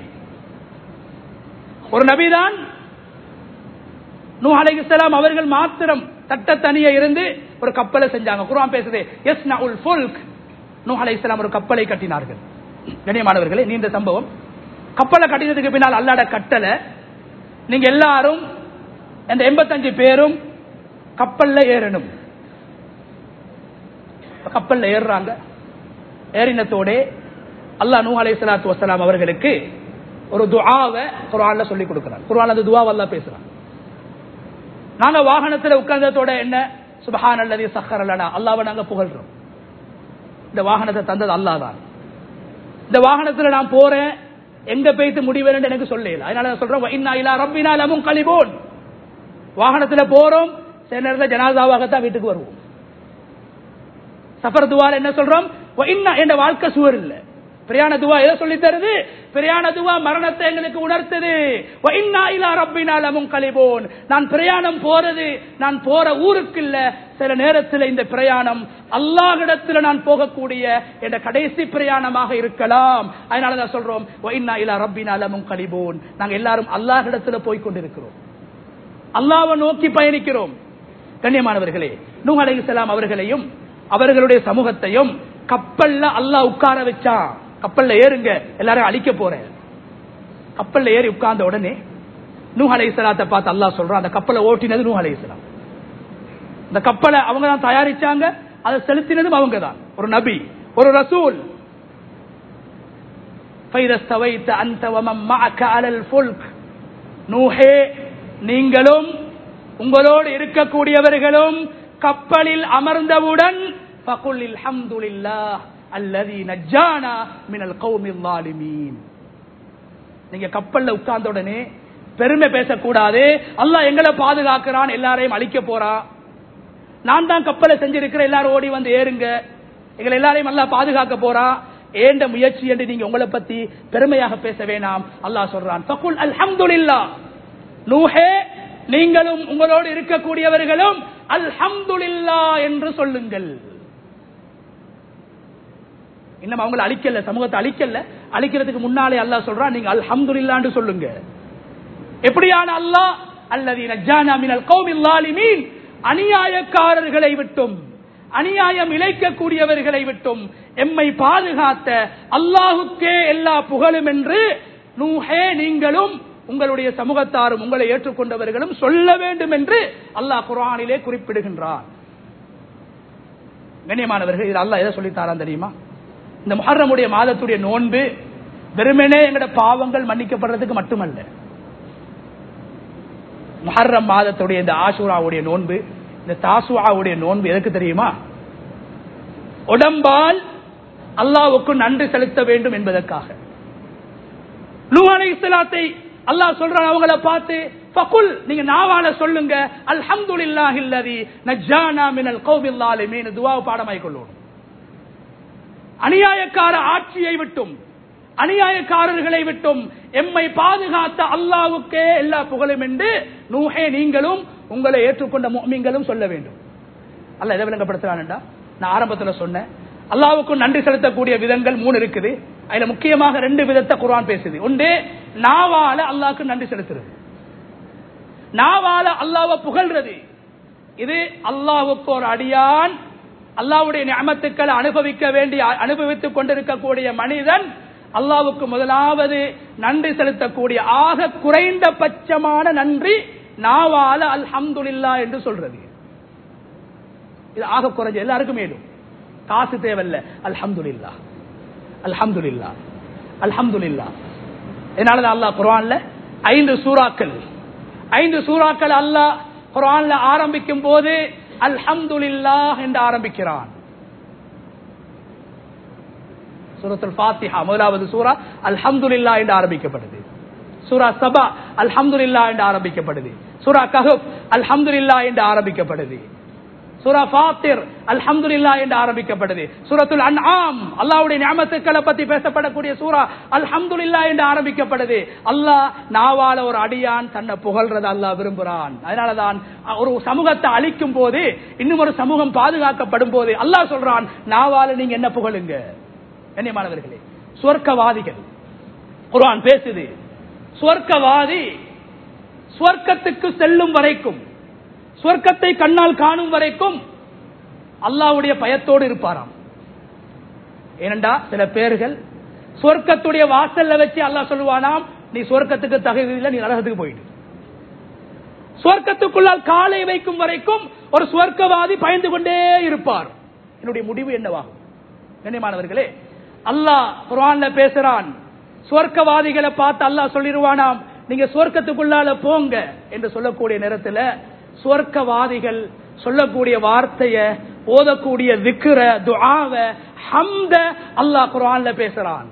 ஒரு நபிதான் நூ அலைஹிஸ்ஸலாம் அவர்கள் மாத்திரம் தட்ட தனிய இருந்து ஒரு கப்பலை செஞ்சாங்க குர்ஆன் பேசுது எஸ் நவுல் ஃபுல்க் நூ அலைஹிஸ்ஸலாம் ஒரு கப்பலை கட்டினார்கள் கண்ணியமானவர்களே நீண்ட சம்பவம் கப்பலை கட்டினதுக்கு பின்னால் அல்லாட கட்டளை நீங்க எல்லாரும் இந்த எண்பத்தஞ்சு பேரும் கப்பல்ல ஏறணும் கப்பல்ல ஏறுறாங்க ஏறினத்தோட அல்லாஹ் நூ அலை சலாத்து வசலாம் அவர்களுக்கு ஒரு துஆவை குர்ஆன்ல சொல்லி கொடுக்கிறார் குர்ஆன் அந்த துஆவை அல்லாஹ் பேசுறான் நாங்க வாகனத்துல உட்கார்ந்ததோட என்ன சுபஹான் அல்லது சஹர் அல்லடா அல்லாவை நாங்க புகழ்றோம் இந்த வாகனத்தை தந்தது அல்லாஹ் தான் இந்த வாகனத்துல நான் போறேன் எங்க போய்த்து முடிவேன் எனக்கு சொல்லல அதனால நான் சொல்றேன் இன்னா இலா ரப்பினா லமும் கலிபோன் வாகனத்துல போறோம் சில நேரத்தில் ஜனாதாவாகத்தான் வீட்டுக்கு வருவோம் சஃபர் துவால என்ன சொல்றோம் இன்ன என்ற வாழ்க்கை சுவர் இல்ல பிரயாண துவா எதை சொல்லி தருது பிரயாண துவா மரணத்தை எங்களுக்கு உணர்த்தது இன்னா இலா ரப்பினா லமும் கலிபோன் நான் பிரயாணம் போறது நான் போற ஊருக்கு இல்ல சில நேரத்தில் இந்த பிரயாணம் அல்லாஹிடத்தில் நான் போகக்கூடிய என்ற கடைசி பிரயாணமாக இருக்கலாம் அதனால தான் சொல்றோம் இன்னா இலா ரப்பினா லமும் கலிபோன் நாங்க எல்லாரும் அல்லாஹிடத்துல போய் கொண்டிருக்கிறோம் அல்லாவை நோக்கி பயணிக்கிறோம் கண்ணியமானவர்களே நூ அலைஹிஸ்ஸலாம் அவர்களையும் அவர்களுடைய சமூகத்தையும் கப்பல்ல அல்லாஹ் உட்கார வச்சான் கப்பல்ல ஏறுங்க எல்லாரும் அழிக்க போறேன் கப்பல்ல ஏறி உட்கார்ந்த உடனே நூ அலைஹிஸ்ஸலாத்தை பார்த்து அல்லாஹ் சொல்றான் அந்த கப்பலை ஓட்டினது நூ அலைஹிஸ்ஸலாம் இந்த கப்பலை அவங்க தான் தயாரிச்சாங்க அதை செலுத்தினதும் அவங்க தான் ஒரு நபி ஒரு ரசூல் فإذا استويت أنت ومن معك على الفلك நூஹே நீங்களும் உங்களோடு இருக்கக்கூடியவர்களும் கப்பலில் அமர்ந்தவுடன் ஃபகுல் அல்ஹம்துலில்லாஹ் அல்லதி நஜ்ஜானா மினல் கௌமில் லாலிமீன் நீங்க கப்பல்ல உட்கார்ந்த உடனே பெருமை பேசக்கூடாது அல்லாஹ் எங்களை பாதுகாக்கிறான் எல்லாரையும் அழிக்க போறான் நான் தான் கப்பலை செஞ்சிருக்கிறேன் எல்லாரும் ஓடி வந்து ஏறுங்க எங்களை எல்லாரையும் அல்லாஹ் பாதுகாக்க போறான் ஏண்ட முயற்சி என்று நீங்க உங்களை பத்தி பெருமையாக பேச வேணாம் அல்லாஹ் சொல்றான் ஃபகுல் அல்ஹம்துலில்லாஹ் நூஹே நீங்களும் உங்களோடு இருக்கக்கூடியவர்களும் அல்ஹம்துலில்லா என்று சொல்லுங்கள் இன்னும் அவங்களை அழிக்கல சமூகத்தை அழிக்கல அழிக்கிறதுக்கு முன்னாலே அல்லாஹ் சொல்றான் நீங்க அல்ஹம்துலில்லான்னு சொல்லுங்க எப்படியான அல்லாஹ் அல்லது நஜ்ஜானா மினல் கௌமில் லாலிமீன் அநியாயக்காரர்களை விட்டும் அநியாயம் இழைக்கக்கூடியவர்களை விட்டும் எம்மை பாதுகாத்த அல்லாஹுக்கே எல்லா புகழும் என்று நூஹே நீங்களும் உங்களுடைய சமூகத்தாரும் உங்களை ஏற்றுக்கொண்டவர்களும் சொல்ல வேண்டும் என்று அல்லாஹ் குரானிலே குறிப்பிடுகின்றார் கண்ணியமானவர்கள் இது அல்லாஹ் எதை சொல்லித்தாரான் தெரியுமா இந்த முஹர்ரமுடைய மாதத்துடைய நோன்பு வெறுமனே எங்கட பாவங்கள் மன்னிக்கப்படுறதுக்கு மட்டுமல்ல முஹர்ரம் மாதத்துடைய இந்த ஆசூராவுடைய நோன்பு இந்த தாசுவாவுடைய நோன்பு எதுக்கு தெரியுமா உடம்பால் அல்லாவுக்கு நன்றி செலுத்த வேண்டும் என்பதற்காக நூ அலைஹிஸ்ஸலாத்தை அல்லாஹ் சொல்றான் அவங்கள பார்த்து ஃபகுல் நீங்க நாவால சொல்லுங்க அல்ஹம்துலில்லாஹி அல்லதி நஜ்ஜானா மினல் கௌமில் ஸாலிமீன் துஆ பாடமாய் கொள்ளணும் அநியாயக்கார ஆட்சியை விட்டும் அநியாயக்காரர்களை விட்டும் எம்மை பாதுகாத்த அல்லாவுக்கே எல்லா புகழும் என்று நூஹே நீங்களும் உங்களை ஏற்றுக்கொண்ட முஃமின்களும் சொல்ல வேண்டும் அல்ல எதை விளங்கப்படுத்துறான்டா நான் ஆரம்பத்தில் சொன்னேன் அல்லாவுக்கு நன்றி செலுத்தக்கூடிய விதங்கள் மூணு இருக்குது அதுல முக்கியமாக ரெண்டு விதத்தை குர்ஆன் பேசுது ஒன்று நாவால அல்லாஹ்க்கு நன்றி செலுத்துறது நாவால அல்லாஹ்வை புகழ்றது இது அல்லாஹ்வுக்கு ஒரு அடியான் அல்லாஹ்வுடைய நியமத்துக்களை அனுபவிக்க வேண்டிய அனுபவித்துக் கொண்டிருக்கக்கூடிய மனிதன் அல்லாஹ்வுக்கு முதலாவது நன்றி செலுத்தக்கூடிய ஆக குறைந்த பட்சமான நன்றி நாவால அல்ஹம்துலில்லாஹ் என்று சொல்றது இது ஆக குறைஞ்ச எல்லாருக்கும் மேலும் காசு தேவையில்ல அல்ஹம்துலில்லா அல்ஹம்துலில்லா அல்ஹம்துலில்லா இதனாலதான் அல்லாஹ் குர்ஆன்ல ஐந்து சூறாக்கள் ஐந்து சூறாக்கள் அல்லாஹ் குர்ஆன்ல ஆரம்பிக்கும் போது அல்ஹம்துலில்லாஹ் என்று ஆரம்பிக்கிறான் சூரத்துல் ஃபாத்திஹா முதலாவது சூரா அல்ஹம்துலில்லாஹ் என்று ஆரம்பிக்கப்படுது சூரா சபா அல்ஹம்துலில்லாஹ் என்று ஆரம்பிக்கப்படுது சூரா கஹப் அல்ஹம்துலில்லாஹ் என்று ஆரம்பிக்கப்படுது சூரா ஃபாத்திர் அல்ஹம்துலில்லாஹ் என்று ஆரம்பிக்கப்படுது சூரத்துல் அன்ஆம் அல்லாஹ்வுடைய நியமத்துக்களை பத்தி பேசப்படக்கூடிய சூரா அல்ஹம்துலில்லாஹ் என்று ஆரம்பிக்கப்படுது அல்லாஹ் நாவால ஒரு அடியான் தன்னை புகழ்றத அல்லாஹ் விரும்புறான் அதனாலதான் ஒரு சமூகத்தை அழிக்கும் போது இன்னும் ஒரு சமூகம் பாதுகாக்கப்படும் போது அல்லாஹ் சொல்றான் நாவால நீங்க என்ன புகழுங்க கண்ணியமானவர்களே சுவர்க்கவாதிகள் குர்ஆன் பேசுது சுவர்க்கவாதி சுவர்க்கத்துக்கு செல்லும் வரைக்கும் சுவர்க்கத்தை கண்ணால் காணும் வரைக்கும் அல்லாவுடைய பயத்தோடு இருப்பாராம் ஏனண்டா சில பேர்கள் சுவர்க்கத்துடைய வாசல்ல வச்சு அல்லாஹ் சொல்லுவானாம் நீ சுவர்க்கத்துக்கு தகுதி இல்லை நீ நரகத்துக்கு போயிடு சுவர்க்கத்துக்குள்ளால் காலை வைக்கும் வரைக்கும் ஒரு சுவர்க்கவாதி பயந்து கொண்டே இருப்பார் என்னுடைய முடிவு என்னவாகும் கண்ணியமானவர்களே அல்லாஹ் குர்ஆன்ல பேசுறான் சுவர்க்கவாதிகளை பார்த்து அல்லாஹ் சொல்லிடுவானாம் நீங்க சுவர்க்கத்துக்குள்ளால போங்க என்று சொல்லக்கூடிய நேரத்துல சுவர்க்கவாதிகள் சொல்லக்கூடிய வார்த்தைய ஓதக்கூடிய திக்கிற துஆவ ஹம்த அல்லாஹ் குர்ஆன்ல பேசுறான்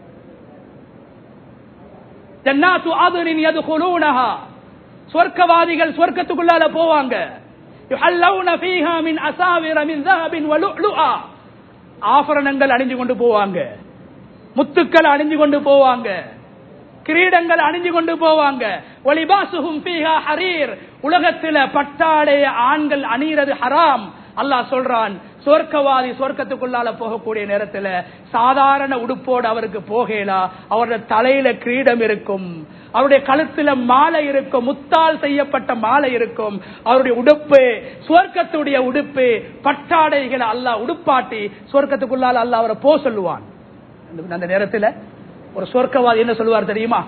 ஜன்னாத்து ஆதுரின் யதுகுலூனஹா சுவர்க்கவாதிகள் சுவர்க்கத்துக்குள்ளால போவாங்க யுஹல்லவுன ஃபீஹா மின் அசாவிர மின் ذهب வலுலுஆ ஆபரணங்கள் அணிஞ்சு கொண்டு போவாங்க முத்துக்கள் அணிஞ்சு கொண்டு போவாங்க கிரீடங்கள் அணிஞ்சு கொண்டு போவாங்க ஒலிபாசுகும் ஃபீஹா ஹரீர் உலகத்துல பட்டாடைய ஆண்கள் அணியிறது ஹராம் அல்லாஹ் சொல்றான் சொர்க்கவாதி சொர்க்கத்துக்குள்ளால போகக்கூடிய நேரத்துல சாதாரண உடுப்போடு அவருக்கு போகலா அவருடைய தலையில கிரீடம் இருக்கும் அவருடைய கழுத்துல மாலை இருக்கும் முத்தால் செய்யப்பட்ட மாலை இருக்கும் அவருடைய உடுப்பு சுவர்க்கத்துடைய உடுப்பு பட்டாடைகளை அல்லாஹ் உடுப்பாட்டி சொர்க்கத்துக்குள்ளால அல்லாஹ் அவரை போ சொல்லுவான் அந்த- அந்த நேரத்துல ஒரு சொர்க்கவாதி என்ன சொல்லுவார் தெரியுமா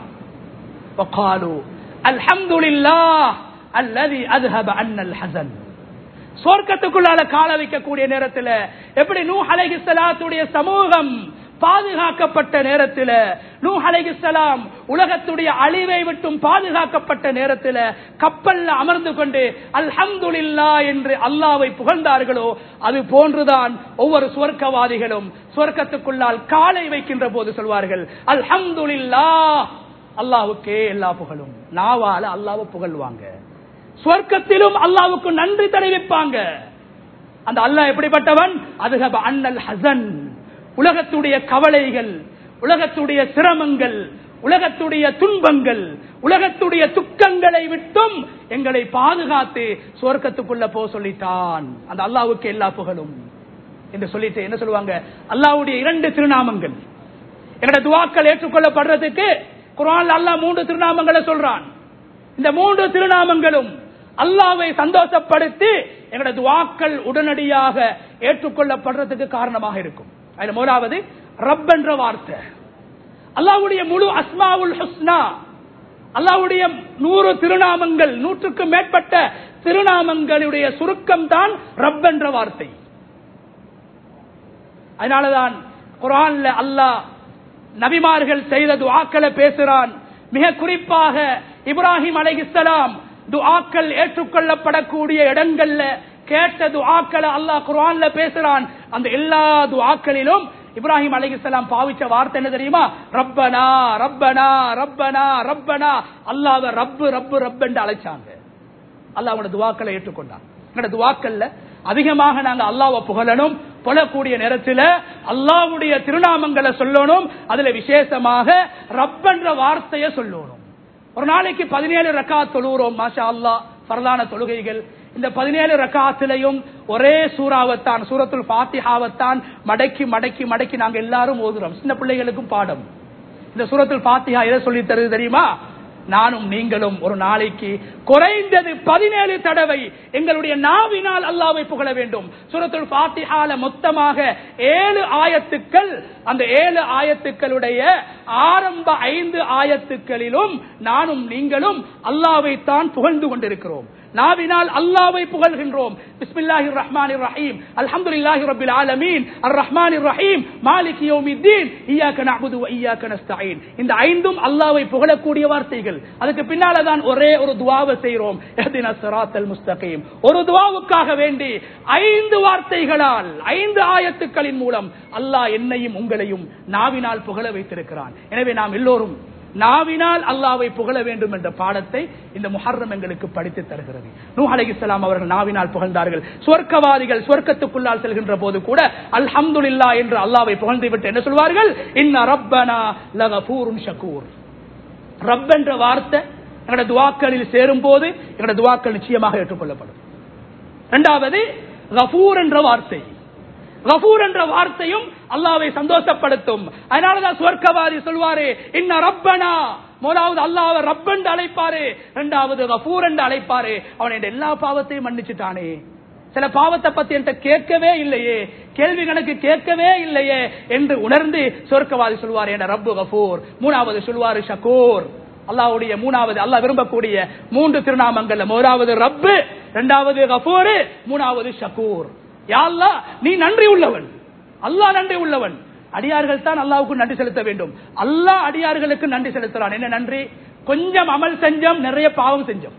وقالوا الحمد لله الذي اذهب عنا الحزن சொர்க்கத்துக்குள்ளால கால வைக்கக்கூடிய நேரத்தில் எப்படி நூ அலைஹிஸ்ஸலாத்துடைய சமூகம் பாதுகாக்கப்பட்ட நேரத்தில் நூ அலைஹிஸ்ஸலாம் உலகத்துடைய அழிவை விட்டும் பாதுகாக்கப்பட்ட நேரத்தில் கப்பல்ல அமர்ந்து கொண்டு அல்ஹம்துலில்லா என்று அல்லாவை புகழ்ந்தார்களோ அது போன்றுதான் ஒவ்வொரு சுவர்க்கவாதிகளும் சுவர்க்கத்துக்குள்ளால் காலை வைக்கின்ற போது சொல்வார்கள் அல்ஹம்துலில்லா அல்லாவுக்கே எல்லா புகழும் நாவால அல்லாவை புகழ்வாங்க சொர்க்கத்திலும் அல்லாவுக்கு நன்றி தெரிவிப்பாங்க அந்த அல்லாஹ் எப்படிப்பட்டவன் அதுகப அண்ணல் ஹசன் உலகத்துடைய கவலைகள் உலகத்துடைய சிரமங்கள் உலகத்துடைய துன்பங்கள் உலகத்துடைய துக்கங்களை விட்டும் எங்களை பாதுகாத்து சொர்க்கத்துக்குள்ள போ சொல்லிட்டான் அந்த அல்லாவுக்கு எல்லா புகழும் என்று சொல்லிட்டு என்ன சொல்லுவாங்க அல்லாவுடைய இரண்டு திருநாமங்கள் எங்களோட துவாக்கள் ஏற்றுக்கொள்ளப்படுறதுக்கு குரான் அல்லாஹ் மூன்று திருநாமங்களை சொல்றான் இந்த மூன்று திருநாமங்களும் அல்லாவை சந்தோஷப்படுத்தி எங்களோட துவாக்கள் உடனடியாக ஏற்றுக்கொள்ளப்படுறதுக்கு காரணமாக இருக்கும் அதுல முதலாவது ரப் என்ற வார்த்தை அல்லாவுடைய முழு அஸ்மாவுல் ஹுஸ்னா அல்லாவுடைய நூறு திருநாமங்கள் நூற்றுக்கு மேற்பட்ட திருநாமங்களுடைய சுருக்கம் தான் ரப் என்ற வார்த்தை அதனாலதான் குரான்ல அல்லாஹ் நபிமார்கள் செய்த துஆக்களை பேசுறான் மிக குறிப்பாக இப்ராஹிம் அலைஹிஸ்ஸலாம் துஆக்கள் ஏற்றுக்கொள்ளப்படக்கூடிய இடங்கள்ல கேட்ட துஆக்களை அல்லாஹ் குர்ஆன்ல பேசுறான் அந்த எல்லா துஆக்களிலும் இப்ராஹிம் அலைஹிஸ்ஸலாம் பாவிச்ச வார்த்தை என்ன தெரியுமா ரப்பனா ரப்பனா ரப்பனா ரப்பனா அல்லாஹ்வை ரப்பு ரப்பு ரப்பு என்று அழைச்சாங்க அல்லாஹ் அவனோட துவாக்களை ஏற்றுக்கொண்டான் எங்களோட துவாக்கல்ல அதிகமாக நாங்க அல்லாஹ்வை புகழணும் புகழக்கூடிய நேரத்தில் அல்லாஹ்வுடைய திருநாமங்களை சொல்லணும் அதுல விசேஷமாக ரப்பென்ற வார்த்தையை சொல்லணும் ஒரு நாளைக்கு பதினேழு ரக்கா தொழுகிறோம் மாஷா அல்லாஹ் பரதான தொழுகைகள் இந்த பதினேழு ரக்காத்திலையும் ஒரே சூறாவத்தான் சூரத்துல் பாத்திஹாவத்தான் மடக்கி மடக்கி மடக்கி நாங்க எல்லாரும் ஓதுறோம் சின்ன பிள்ளைகளுக்கும் பாடம் இந்த சூரத்துல் பாத்திஹா எதை சொல்லி தருது தெரியுமா நானும் நீங்களும் ஒரு நாளைக்கு குறைந்தது பதினேழு தடவை எங்களுடைய நாவினால் அல்லாவை புகழ வேண்டும் சூரத்துல் பாத்திஹால மொத்தமாக ஏழு ஆயத்துக்கள் அந்த ஏழு ஆயத்துக்களுடைய ஆரம்ப ஐந்து ஆயத்துக்களிலும் நானும் நீங்களும் அல்லாவை தான் புகழ்ந்து கொண்டிருக்கிறோம் நாவினால் அல்லாவை புகழ்கின்றோம் பிஸ்மில்லாஹிர் ரஹ்மானிர் ரஹீம் அல்ஹம்துலில்லாஹி ரப்பில் ஆலமீன் அர் ரஹ்மானிர் ரஹீம் மாலிகி யௌமித்தீன் இய்யாக நஅபுது வ இய்யாக நஸ்தஈன் இந்த ஐந்தும் அல்லாவை புகழக்கூடிய வார்த்தைகள் அதுக்கு பின்னால தான் ஒரே ஒரு துஆவை செய்றோம் இஹ்தின ஸிராத்தல் முஸ்தகீம் ஒரு துஆவுக்காக வேண்டி ஐந்து வார்த்தைகளால் ஐந்து ஆயத்துக்களின் மூலம் அல்லாஹ் என்னையும் உங்களையும் நாவினால் புகழ வைத்திருக்கிறான் எனவே நாம் எல்லோரும் நாவினால் அல்லாவை புகழ வேண்டும் என்ற பாடத்தை இந்த முஹர்ரம் எங்களுக்கு படித்து தருகிறது நூ அலைஹிஸ்ஸலாம் அவர்கள் நாவினால் புகழ்ந்தார்கள் சொர்க்கவாதிகள் சொர்க்கத்துக்குள்ளால் செல்கின்ற போது கூட அல்ஹம்துலில்லா என்று அல்லாவை புகழ்ந்து விட்டு என்ன சொல்வார்கள் இன்ன ரப்பனா லகஃபூருன் ஷகூர் ரப் என்ற வார்த்தை எங்களோட துவாக்களில் சேரும் போது எங்களோட துவாக்கள் நிச்சயமாக ஏற்றுக்கொள்ளப்படும் இரண்டாவது கஃபூர் என்ற வார்த்தை கஃபூர் என்ற வார்த்தையும் அல்லாவை சந்தோஷப்படுத்தும் அதனாலதான் சுவர்க்கவாதி சொல்வாரு இன்ன ரப்பனா முதலாவது அல்லாவை ரப்பென்று அழைப்பாரு இரண்டாவது கஃபூர் என்று அழைப்பாரு அவன் என் எல்லா பாவத்தையும் மன்னிச்சுட்டானே சில பாவத்தை பத்தி என்கிட்ட கேட்கவே இல்லையே கேள்வி கணக்கு கேட்கவே இல்லையே என்று உணர்ந்து சொர்க்கவாதி சொல்வார் என ரப்பு கஃபூர் மூணாவது சொல்வாரு ஷக்கூர் அல்லாவுடைய மூணாவது அல்லாஹ் விரும்பக்கூடிய மூன்று திருநாமங்கள்ல முதலாவது ரப்பு இரண்டாவது கஃபூர் மூணாவது ஷக்கூர் யாழ்லா நீ நன்றி உள்ளவன் அல்லாஹ் நன்றி உள்ளவன் அடியார்கள் தான் அல்லாவுக்கு நன்றி செலுத்த வேண்டும் அல்லாஹ் அடியார்களுக்கு நன்றி செலுத்துறான் என்ன நன்றி கொஞ்சம் அமல் செஞ்சோம் நிறைய பாவம் செஞ்சோம்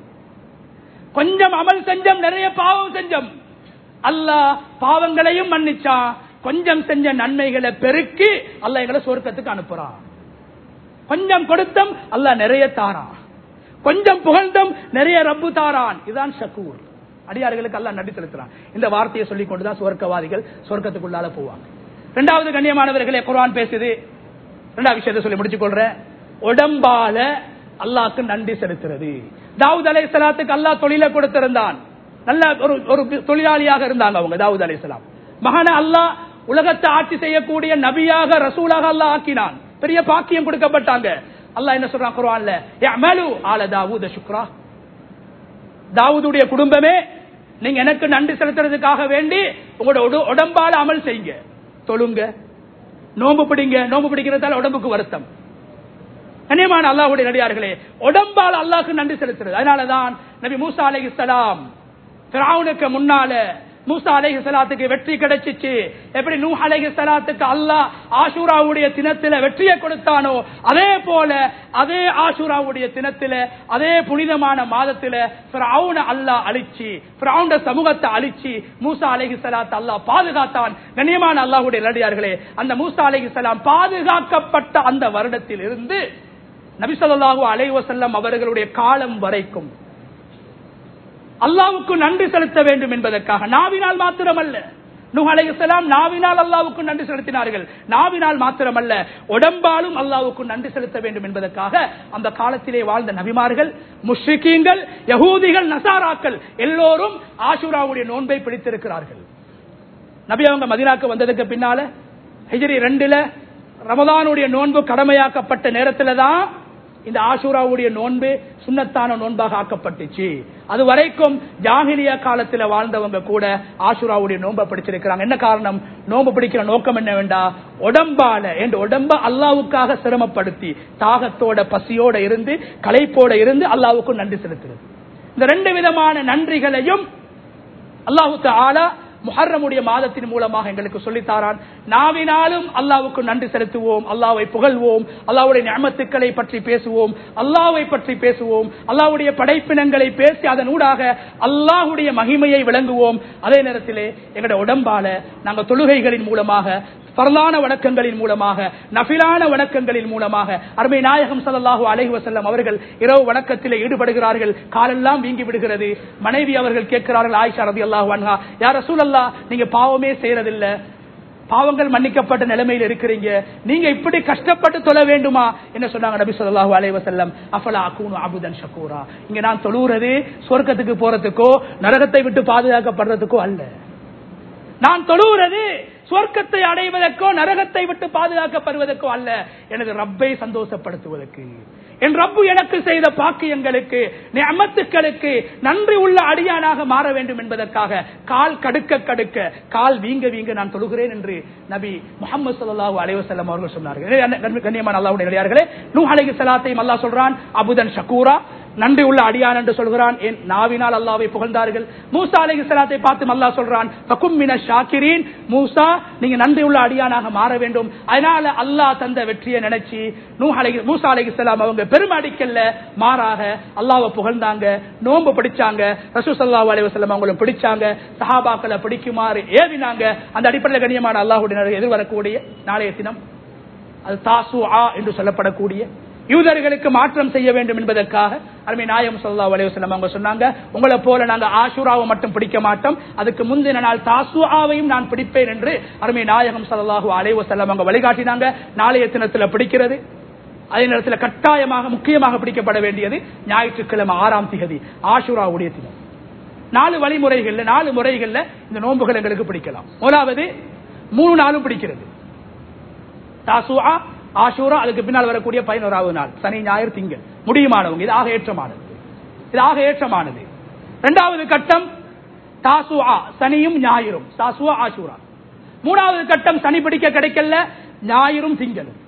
கொஞ்சம் அமல் செஞ்சோம் நிறைய பாவம் செஞ்சோம் அல்லாஹ் பாவங்களையும் மன்னிச்சான் கொஞ்சம் செஞ்ச நன்மைகளை பெருக்கி அல்லாஹ் எங்களை சொர்க்கத்துக்கு அனுப்புறான் கொஞ்சம் கொடுத்தம் அல்லாஹ் நிறைய தாரான் கொஞ்சம் புகழ்ந்தும் நிறைய ரப்பு தாரான் இதுதான் ஷக்கூர் அடியார்களுக்கு அல்லாஹ் நன்றி செலுத்துறான் இந்த வார்த்தையை சொல்லிக் கொண்டுதான் சுவர்க்கவாதிகள் சொர்க்கத்துக்குள்ளால போவாங்க இரண்டாவது கண்ணியமானவர்களே குர்ஆன் பேசுது இரண்டாவது விஷயத்தை சொல்லி முடிச்சு கொள்றேன் உடம்பால அல்லாஹ்க்கு நன்றி செலுத்துறது தாவூத் அலை சலாத்துக்கு அல்லாஹ் தொழிலை கொடுத்திருந்தான் நல்ல ஒரு ஒரு தொழிலாளியாக இருந்தாங்க அவங்க தாவூத் அலை சலாம் மகன அல்லாஹ் உலகத்தை ஆட்சி செய்யக்கூடிய நபியாக ரசூலாக அல்லாஹ் ஆக்கினான் பெரிய பாக்கியம் கொடுக்கப்பட்டாங்க அல்லாஹ் என்ன சொல்றான் குர்ஆன்ல யஅமலு ஆல தாவூத சுக்ரா தாவூதுடைய குடும்பமே நீங்க எனக்கு நன்றி செலுத்துறதுக்காக வேண்டி உங்களோட உட- உடம்பால அமல் செய்யுங்க தொழுங்க நோம்பு பிடிங்க நோம்பு பிடிக்கிறதால உடம்புக்கு வருத்தம் கண்ணியமான அல்லாஹ்வுடைய நடிகார்களே உடம்பால் அல்லாஹ்க்கு நன்றி செலுத்துறது அதனாலதான் நபி மூசா அலைஹிஸ்ஸலாம் ஃபிரௌனுக்கு முன்னால மூசா அலைஹி ஸலாத்துக்கு வெற்றி கிடைச்சிச்சு எப்படி நூ அலைஹி ஸலாத்துக்கு அல்லாஹ் ஆஷூராவுடைய தினத்தில வெற்றியை கொடுத்தானோ அதே போல அதே ஆஷூராவுடைய தினத்தில அதே புனிதமான மாதத்தில ஃபிரௌன அல்லாஹ் அழிச்சு ஃபிரௌன சமூகத்தை அழிச்சு மூசா அலைஹி ஸலாத்து அல்லாஹ் பாதுகாத்தான் கண்ணியமான அல்லாஹ்வுடைய நடிகார்களே அந்த மூசா அலைஹி ஸலாம் பாதுகாக்கப்பட்ட அந்த வருடத்தில் இருந்து நபி ஸல்லல்லாஹு அலைஹி வஸல்லம் அவர்களுடைய காலம் வரைக்கும் அல்லாவுக்கு நன்றி செலுத்த வேண்டும் என்பதற்காக நாவினால் மாத்திரமல்ல நூஹ் அலைஹிஸ்ஸலாம் நாவினால் அல்லாவுக்கு நன்றி செலுத்தினார்கள் நாவினால் மாத்திரமல்ல உடம்பாலும் அல்லாவுக்கு நன்றி செலுத்த வேண்டும் என்பதற்காக அந்த காலத்திலே வாழ்ந்த நபிமார்கள் முஷ்ரிக்கீங்கள் யகூதிகள் நசாராக்கள் எல்லோரும் ஆஷூராவுடைய நோன்பை பிடித்திருக்கிறார்கள் நபி அவங்க மதினாக்கு வந்ததுக்கு பின்னால ஹிஜ்ரி ரெண்டுல ரமதானுடைய நோன்பு கடமையாக்கப்பட்ட நேரத்துல தான் இந்த ஆஷூராவுடைய நோன்பு சுன்னத்தான நோன்பாக ஆக்கப்பட்டுச்சு அது வரைக்கும் ஜாகிலியா காலத்துல வாழ்ந்தவங்க கூட ஆஷூராவுடைய நோன்பை பிடிச்சிருக்கிறாங்க என்ன காரணம் நோன்பு பிடிக்கிற நோக்கம் என்ன வேண்டா உடம்பால என்ற உடம்ப அல்லாவுக்காக சிரமப்படுத்தி தாகத்தோட பசியோட இருந்து களைப்போட இருந்து அல்லாவுக்கு நன்றி செலுத்துறது இந்த ரெண்டு விதமான நன்றிகளையும் அல்லாஹு தாலா முஹர்ரமுடைய மாதத்தின் மூலமாக எங்களுக்கு சொல்லித்தாரான் நாவினாலும் அல்லாவுக்கு நன்றி செலுத்துவோம் அல்லாவை புகழ்வோம் அல்லாவுடைய ஞாமத்துக்களை பற்றி பேசுவோம் அல்லாவை பற்றி பேசுவோம் அல்லாவுடைய படைப்பினங்களை பேசி அதன் ஊடாக அல்லாஹுடைய மகிமையை விளங்குவோம் அதே நேரத்திலே எங்களுடைய உடம்பால நாங்கள் தொழுகைகளின் மூலமாக பரலான வணக்கங்களின் மூலமாக நபிலான வணக்கங்களின் மூலமாக அருமை நாயகம் ஸல்லல்லாஹு அலைஹி வஸல்லம் அவர்கள் இரவு வணக்கத்தில் ஈடுபடுகிறார்கள் காலெல்லாம் வீங்கி விடுகிறது மனைவி அவர்கள் கேட்கிறார்கள் ஆயிஷா ரலியல்லாஹு அன்ஹா யா ரசூலல்லாஹ் நீங்க பாவமே செய்யறதில்ல பாவங்கள் மன்னிக்கப்பட்ட நிலைமையில் இருக்கிறீங்க நீங்க இப்படி கஷ்டப்பட்டு தொழ வேண்டுமா என்ன சொன்னாங்க நபி ஸல்லல்லாஹு அலைஹி வஸல்லம் அஃபலா அகூனு அபுதன் ஷகூரா இங்க நான் தொழுகிறது சொர்க்கத்துக்கு போறதுக்கோ நரகத்தை விட்டு பாதுகாக்கப்படுறதுக்கோ அல்ல நான் தொழுகிறது சொர்க்கத்தை அடைவதற்கோ நரகத்தை விட்டு பாதுகாக்கப்படுவதற்கோ அல்ல எனது ரப்பை சந்தோஷப்படுத்துவதற்கு என் ரப்பு எனக்கு செய்த பாக்கியங்களுக்கு நியமத்துக்களுக்கு நன்றி உள்ள அடியானாக மாற வேண்டும் என்பதற்காக கால் கடுக்க கடுக்க கால் வீங்க வீங்க நான் தொழுகிறேன் என்று நபி முகமது ஸல்லல்லாஹு அலைஹி வஸல்லம் அவர்கள் சொன்னார்கள் எனவே கண்ணி- கண்ணியமான அல்லாஹ்வுடைய நடிகார்களே நூ அலைஹி ஸலாத்தையும் அல்லாஹ் சொல்றான் அபுதன் ஷக்கூரா நன்றி உள்ள அடியான் என்று சொல்கிறான் என் நாவினால் அல்லாவை புகழ்ந்தார்கள் மூசா அலைஹி ஸலாத்தை பார்த்து அல்லாஹ் சொல்றான் ஃபகும் மின ஷாக்கிரீன் மூசா நீங்க நன்றி உள்ள அடியானாக மாற வேண்டும் அதனால அல்லாஹ் தந்த வெற்றியை நினைச்சு நூ அலைஹி மூசா அலைஹி ஸலாம் அவங்க பெருமை அடிக்கல மாறாக அல்லாஹ்வை புகழ்ந்தாங்க நோன்பு பிடிச்சாங்க ரசூல் ஸல்லல்லாஹு அலைஹி வஸல்லம் அவங்களும் பிடிச்சாங்க சஹாபாக்களை பிடிக்குமாறு ஏவினாங்க அந்த அடிப்படையில் கண்ணியமான அல்லாஹ்வுடைய எதிர்வரக்கூடிய நாளைய தினம் அது தாசு என்று சொல்லப்படக்கூடிய யூதர்களுக்கு மாற்றம் செய்ய வேண்டும் என்பதற்காக அருமை நாயம் சல்லா அலைவசல்லம் அவங்க சொன்னாங்க உங்களை போல நாங்க ஆஷுராவை மட்டும் பிடிக்க மாட்டோம் அதுக்கு முந்தின நாள் தாசுஆவையும் நான் பிடிப்பேன் என்று அருமை நாயகம் சல்லாஹூ அலைவசல்லம் அவங்க வழிகாட்டினாங்க நாளைய தினத்துல பிடிக்கிறது அதே நேரத்தில் கட்டாயமாக முக்கியமாக பிடிக்கப்பட வேண்டியது ஞாயிற்றுக்கிழமை ஆறாம் திகதி ஆஷுராவுடைய தினம் நாலு வழிமுறைகள்ல நாலு முறைகள்ல இந்த நோன்புகள் எங்களுக்கு பிடிக்கலாம் முதலாவது மூணு நாளும் பிடிக்கிறது தாசுஆ ஆஷூரா அதுக்கு பின்னால் வரக்கூடிய பதினோராவது நாள் சனி ஞாயிறு திங்கள் முடியுமானவங்க இது ஆக ஏற்றமானது இது ஆக ஏற்றமானது இரண்டாவது கட்டம் தாசுஆ சனியும் ஞாயிறும் தாசுஆ ஆஷூரா மூணாவது கட்டம் சனி பிடிக்க கிடைக்கல ஞாயிறும் திங்களும்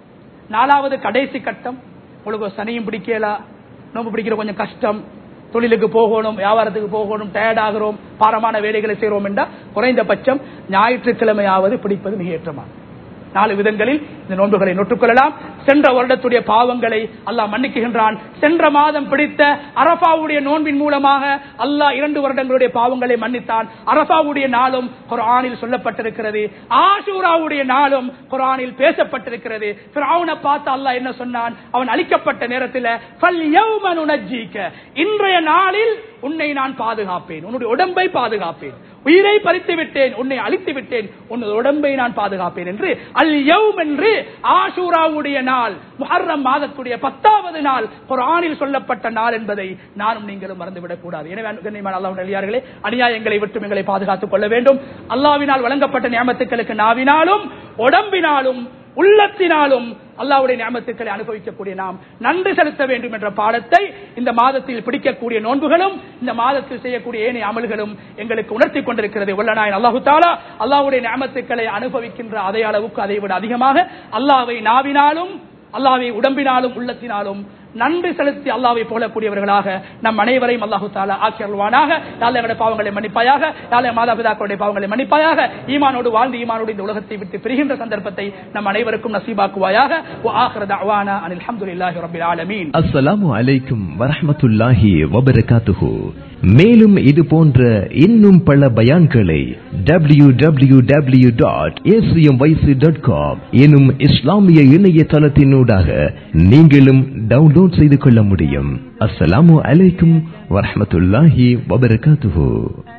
நாலாவது கடைசி கட்டம் உங்களுக்கு சனியும் பிடிக்கல நோம்பு பிடிக்கிற கொஞ்சம் கஷ்டம் தொழிலுக்கு போகணும் வியாபாரத்துக்கு போகணும் டயர்ட் ஆகிறோம் பாரமான வேலைகளை செய்கிறோம் என்றால் குறைந்தபட்சம் ஞாயிற்றுக்கிழமையாவது பிடிப்பது மிக ஏற்றமானது நாலு விதங்களில் இந்த நோன்புகளை நொட்டுக்கொள்ளலாம் சென்ற வருடத்துடைய பாவங்களை அல்லாஹ் மன்னிக்குகின்றான் சென்ற மாதம் பிடித்த அரபாவுடைய நோன்பின் மூலமாக அல்லாஹ் இரண்டு வருடங்களுடைய பாவங்களை மன்னித்தான் அரபாவுடைய நாளும் குர்ஆனில் சொல்லப்பட்டிருக்கிறது ஆஷூராவுடைய நாளும் குர்ஆனில் பேசப்பட்டிருக்கிறது ஃபிரௌனை பார்த்து அல்லாஹ் என்ன சொன்னான் அவன் அழிக்கப்பட்ட நேரத்தில் "ஃபல்யௌம நுனஜ்ஜீக." இன்றைய நாளில் உன்னை நான் பாதுகாப்பேன் உன்னுடைய உடம்பை பாதுகாப்பேன் உயிரை பறித்து விட்டேன் உன்னை அழித்து விட்டேன் உன்னுடைய உடம்பை நான் பாதுகாப்பேன் என்று அல் யௌம் என்று ஆஷூராவுடைய நாள் முஹர்ரம் மாதத்துடைய பத்தாவது நாள் குர்ஆனில் சொல்லப்பட்ட நாள் என்பதை நானும் நீங்களும் மறந்துவிடக் கூடாது எனவே கண்ணியமான அல்லாஹ் நெல்லியார்களே அநியாயங்களை விட்டு எங்களை பாதுகாத்துக் கொள்ள வேண்டும் அல்லாவினால் வழங்கப்பட்ட நியமத்துக்களுக்கு நாவினாலும் உடம்பினாலும் உள்ளத்தினாலும் அல்லாவுடைய நியமத்துக்களை அனுபவிக்கக்கூடிய நாம் நன்றி செலுத்த வேண்டும் என்ற பாடத்தை இந்த மாதத்தில் பிடிக்கக்கூடிய நோன்புகளும் இந்த மாதத்தில் செய்யக்கூடிய ஏனைய அமல்களும் எங்களுக்கு உணர்த்தி கொண்டிருக்கிறது உள்ளநாயன் அல்லாஹு தாலா அல்லாவுடைய நியமத்துக்களை அனுபவிக்கின்ற அதே அளவுக்கு அதை விட அதிகமாக அல்லாவை நாவினாலும் அல்லாவை உடம்பினாலும் உள்ளத்தினாலும் நன்றி செலுத்தி அல்லாவை போலக்கூடியவர்களாக நம் அனைவரையும் அல்லாஹு தாலா ஆக்கி அருள்வானாக யாழ் எங்களுடைய பாவங்களை மன்னிப்பாயாக யாழ் மாதா பிதாக்களுடைய பாவங்களை மன்னிப்பாயாக ஈமானோடு வாழ்ந்து ஈமானோடு இந்த உலகத்தை விட்டு பிரிகின்ற சந்தர்ப்பத்தை நம் அனைவருக்கும் நசீபாக்குவாயாக وآخر دعوانا أن الحمد لله رب العالمين அஸ்ஸலாமு அலைக்கும் வரஹ்மத்துல்லாஹி வபரகாத்துஹு மேலும் இது போன்ற இன்னும் பல பயான்களை W W W dot dot com எனும் இஸ்லாமிய இணையதளத்தினூடாக நீங்களும் டவுன்லோட் செய்து கொள்ள முடியும் அஸ்ஸலாமு அலைக்கும் வரஹ்மத்துல்லாஹி வபரகாத்துஹு